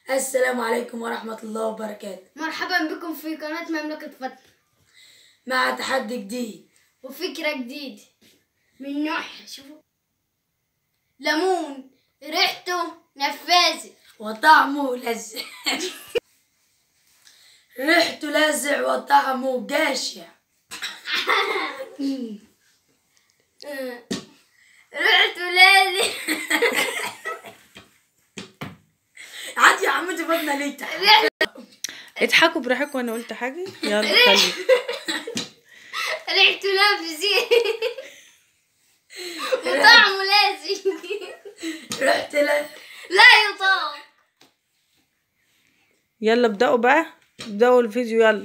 السلام عليكم ورحمة الله وبركاته مرحبا بكم في قناة مملكة فتح مع تحدي جديد وفكرة جديدة من نوع شوفوا ليمون ريحته نفاذة وطعمه لذيذ ريحته لاذع وطعمه جاشع آه. ريحته لازم عادي يا عم تفضنا ليه تحت اضحكوا براحتكم وانا قلت حاجه يلا خلي ريحته نفسي وطعمه لازم ريحته لا لا يطاق يلا ابدأوا بقى ابدأوا الفيديو يلا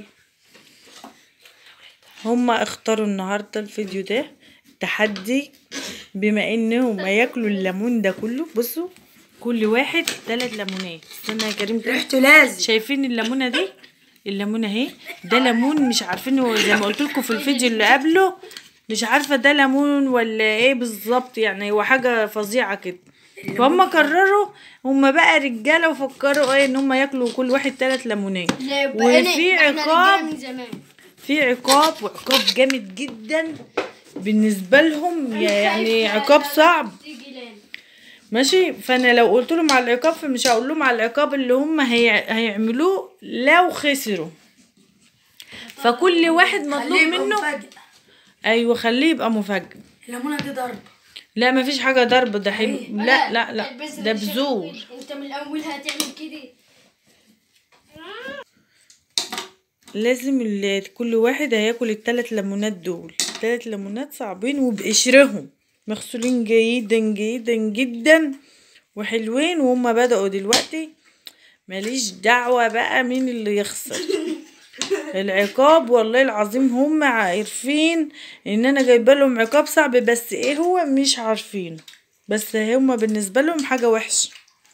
هما اختاروا النهاردة الفيديو ده تحدي بما انهم ياكلوا الليمون ده كله بصوا كل واحد ثلاث ليمونات استنى يا كريم كده ريحته لازع شايفين الليمونه دي الليمونه اهي ده ليمون مش عارفين هو زي ما قلت لكم في الفيديو اللي قبله مش عارفه ده ليمون ولا ايه بالظبط يعني هو حاجه فظيعه كده فهم قرروا هم بقى رجاله وفكروا ايه ان هم ياكلوا كل واحد ثلاث ليمونات وفي عقاب من زمان في عقاب وعقاب جامد جدا بالنسبه لهم يعني عقاب صعب تيجي لنا ماشي فانا لو قلت لهم على العقاب فمش هقول لهم على العقاب اللي هم هي... هيعملوه لو خسروا فكل واحد مطلوب خليه يبقى منه مفاجأة ايوه خليه يبقى مفاجئ الليمونة دي ضرب لا مفيش حاجه ضرب ده حلو أيه. لا لا لا البس ده اللي بذور شايفه. انت من الاول هتعمل كده لازم ال- كل واحد هياكل التلات ليمونات دول التلات ليمونات صعبين وبقشرهم مغسولين جيدا جيدا جدا وحلوين وهم بدأوا دلوقتي ماليش دعوة بقى مين اللي يخسر العقاب والله العظيم هم عارفين ان انا جايبه لهم عقاب صعب بس ايه هو مش عارفين بس هم بالنسبه لهم حاجه وحشه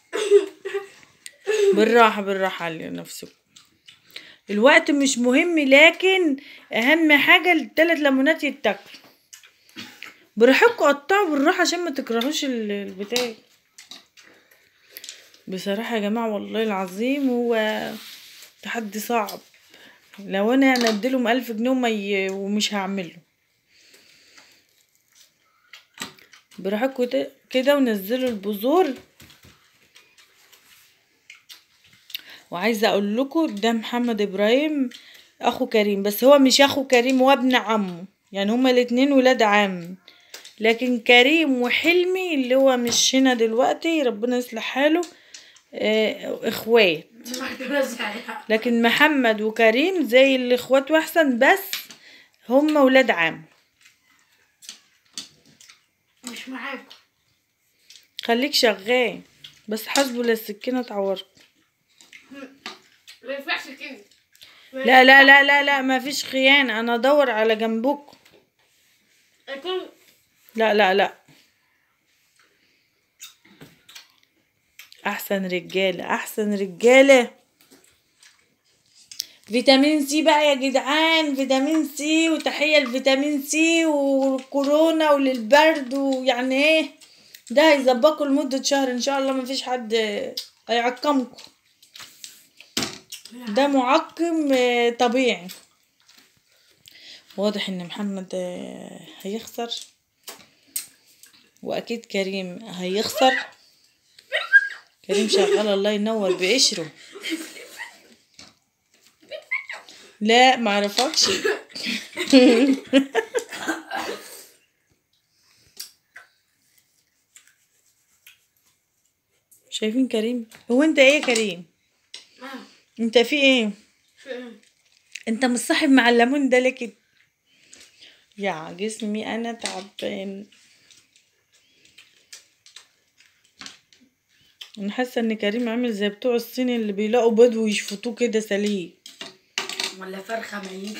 بالراحه بالراحه على نفسكم الوقت مش مهم لكن اهم حاجه التلات ليمونات يتاكلوا براحتكم قطعوا بالراحه عشان ما تكرهوش ال- البتاع بصراحه يا جماعه والله العظيم هو تحدي صعب لو انا يعني اديلهم الف جنيه وما ي... ومش هعمله براحتكم ت- كده ونزلوا البذور وعايزه اقول لكم ده محمد ابراهيم اخو كريم بس هو مش اخو كريم هو ابن عمه يعني هما الاتنين ولاد عم لكن كريم وحلمي اللي هو مش هنا دلوقتي ربنا يصلح حاله آه، اخوات لكن محمد وكريم زي الاخوات واحسن بس هم ولاد عم مش معاكم خليك شغال بس حاسبه للسكينه تعورك ما ينفعش كده لا لا لا لا لا ما فيش خيانه انا ادور على جنبكم يكون لا لا لا احسن رجاله احسن رجاله فيتامين سي بقى يا جدعان فيتامين سي وتحيه لفيتامين سي وكورونا وللبرد ويعني ايه ده هيظبطكم لمده شهر ان شاء الله ما فيش حد هيعقمكم ده معقم آه، طبيعي واضح ان محمد آه، هيخسر واكيد كريم هيخسر كريم شغال الله ينور بقشره لا ما اعرفكش شايفين كريم هو انت ايه يا كريم انت في ايه انت مصاحب مع الليمون ده ليه كده يا جسمي انا تعبان انا حاسه ان كريم عامل زي بتوع الصين اللي بيلاقوا بيض ويشفطوه كده سليم ولا فرخة ميتة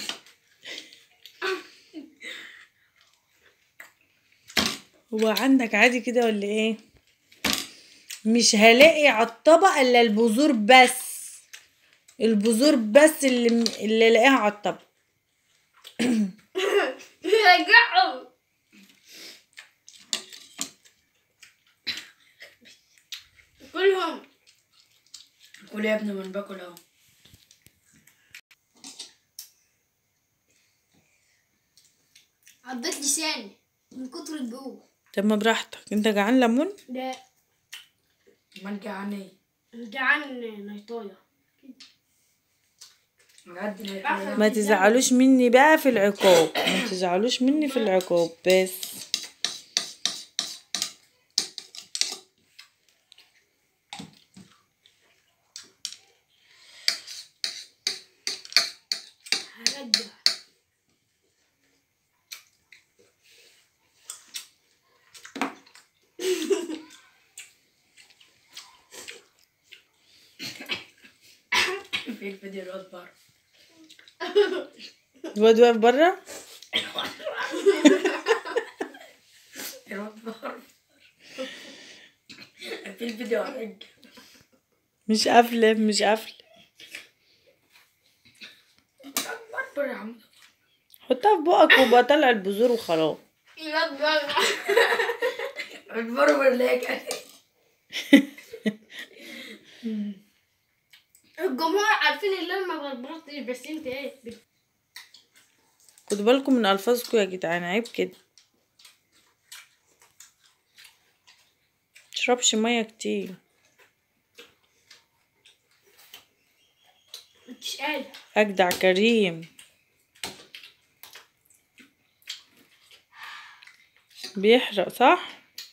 هو عندك عادي كده ولا ايه مش هلاقي على الطبق الا البذور بس البذور بس اللي اللي الاقيها على الطبق رجعوا كلهم قول يا ابني ما انا باكل اهو عضت لساني من كتر الجوع طب ما براحتك انت جعان ليمون ده ما انا جعان ايه جعان نيطايه بجد لا عارفة. ياكل ما تزعلوش مني بقى في العقاب ما تزعلوش مني في العقاب بس هرجع في الفيديو الواد بره الواد واقف بره الواد بره في الفيديو عليك مش قافله مش قافله بره يا عم حطها في بقك وبقى طلع البذور وخلاص الواد بره الواد بره ولا هيك الجمهور عارفين اللي انا ما بربطش بس انت ايه بت- خدوا بالكم من الفاظكم يا جدعان عيب كده تشربش ميه كتير مش قادر اجدع كريم بيحرق صح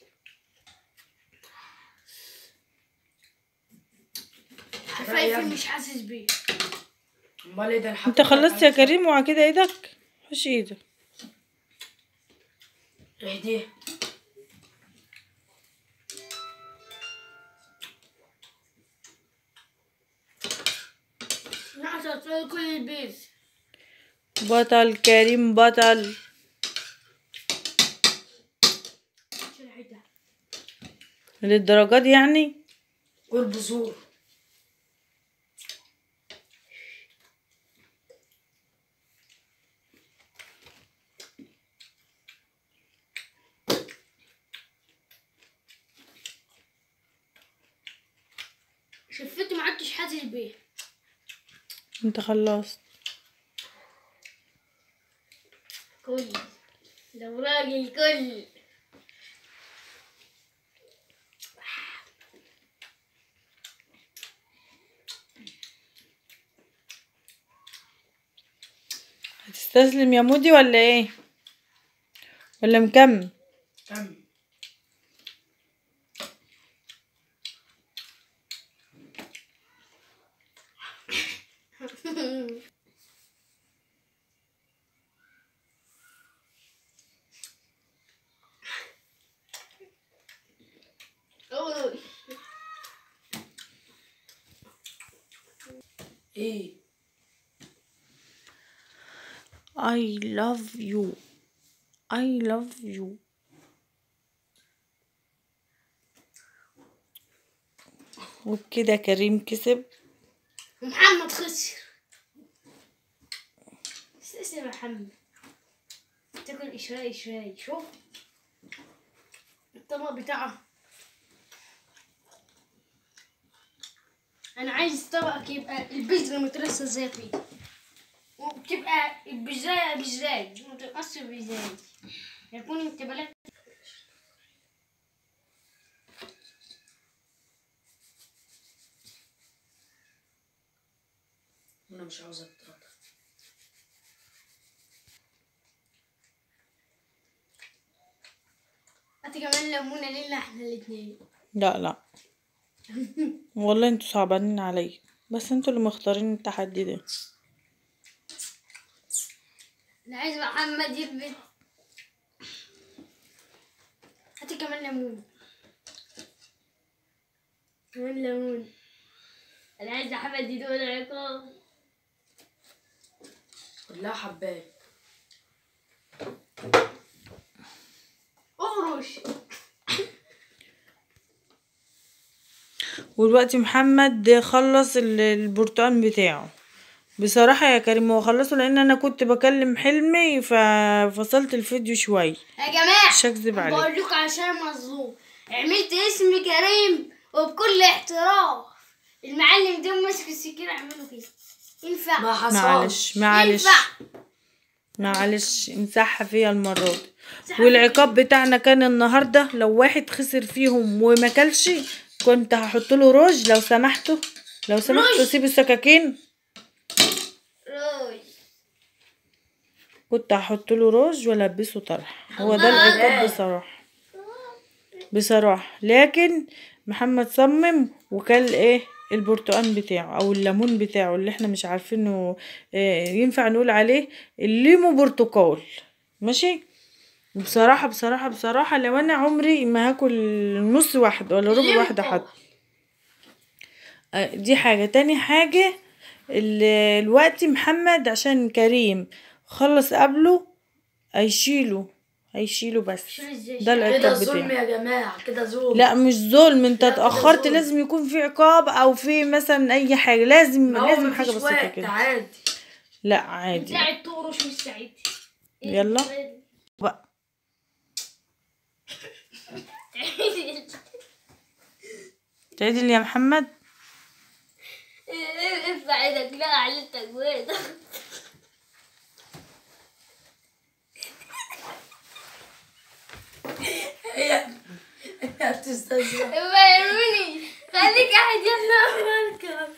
فايفل مش حاسس بيه امال ايه ده الحق انت خلصت يا كريم وعلى كده ايدك خش ايدك اهديه نقصت كل البيز بطل كريم بطل شيل حته للدرجة دي يعني والبذور شفته ما عدتش حاسس بيه انت خلصت كل ده راجل كل هتستسلم يا مودي ولا ايه ولا مكمل كم أوه. ايه I love you I love you وبكده كريم كسب ومحمد خسر استسلم يا محمد تاكل إشراي إشراي شوف الطبق بتاعه أنا عايز طبقك يبقى البذرة مترصة زي كده وتبقى البزاية بزاي ما تبقاش بزاي يكون انت بلد انا مش عاوز اتطرد هاتي كمان ليمونة لينا احنا الاتنين لا لا والله انتوا صعبانين عليا بس انتوا اللي مختارين التحدي ده انا عايز محمد يثبت هاتي كمان ليمون كمان ليمون انا عايز محمد يدوق العقاب كلها حبايه اهرش ودلوقتي محمد خلص ال- البرتقال بتاعه بصراحة يا كريم هو خلصه لان انا كنت بكلم حلمي ففصلت الفيديو شوية يا جماعة مش هكذب عليك بقول لكم عشان مظلوم عملت اسم كريم وبكل احتراف المعلم ده بالسكينة اعمله كده ينفع ما حصلش معلش معلش ينفع معلش امسحها فيها المرة دي والعقاب بتاعنا كان النهاردة لو واحد خسر فيهم وما كلش كنت هحط له روج لو سمحتوا لو سمحتوا روج. سيب السكاكين روج كنت هحط له روج والبسه طرح هو ده الله. العقاب بصراحة بصراحة لكن محمد صمم وكل ايه البرتقان بتاعه او الليمون بتاعه اللي احنا مش عارفينه إيه ينفع نقول عليه الليمو برتقال ماشي بصراحة بصراحة بصراحة لو انا عمري ما هاكل نص واحد ولا ربع ليمو. واحدة حتى آه، دي حاجة تاني حاجة ال- الوقت محمد عشان كريم خلص قبله هيشيله هيشيله بس شيل ازاي؟ ده كده العقاب ظلم بتاعه يا جماعة كده ظلم لا مش ظلم انت لا، كده اتأخرت ظلم. لازم يكون في عقاب او في مثلا اي حاجة لازم ما هو لازم مفيش حاجة بسيطة وقت كده عادي لا عادي ساعد تقرش مش سعيد يلا. بقى تعدل يا محمد ارفع ايدك لا على التجويد هي هي بتستهزئ ما يرموني خليك قاعد يلا مركب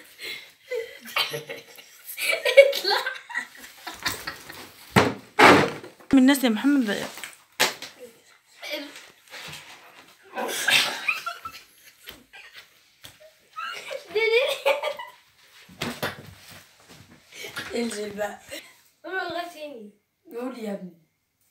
اطلع من الناس يا محمد انزل بقى ولغاية قول يا ابني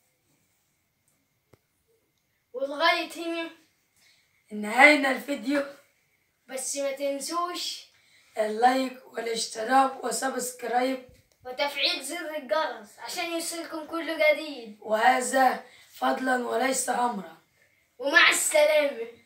ولغاية هنا انهينا الفيديو بس ما تنسوش اللايك والاشتراك وسبسكرايب وتفعيل زر الجرس عشان يوصلكم كل جديد وهذا فضلا وليس امرا ومع السلامة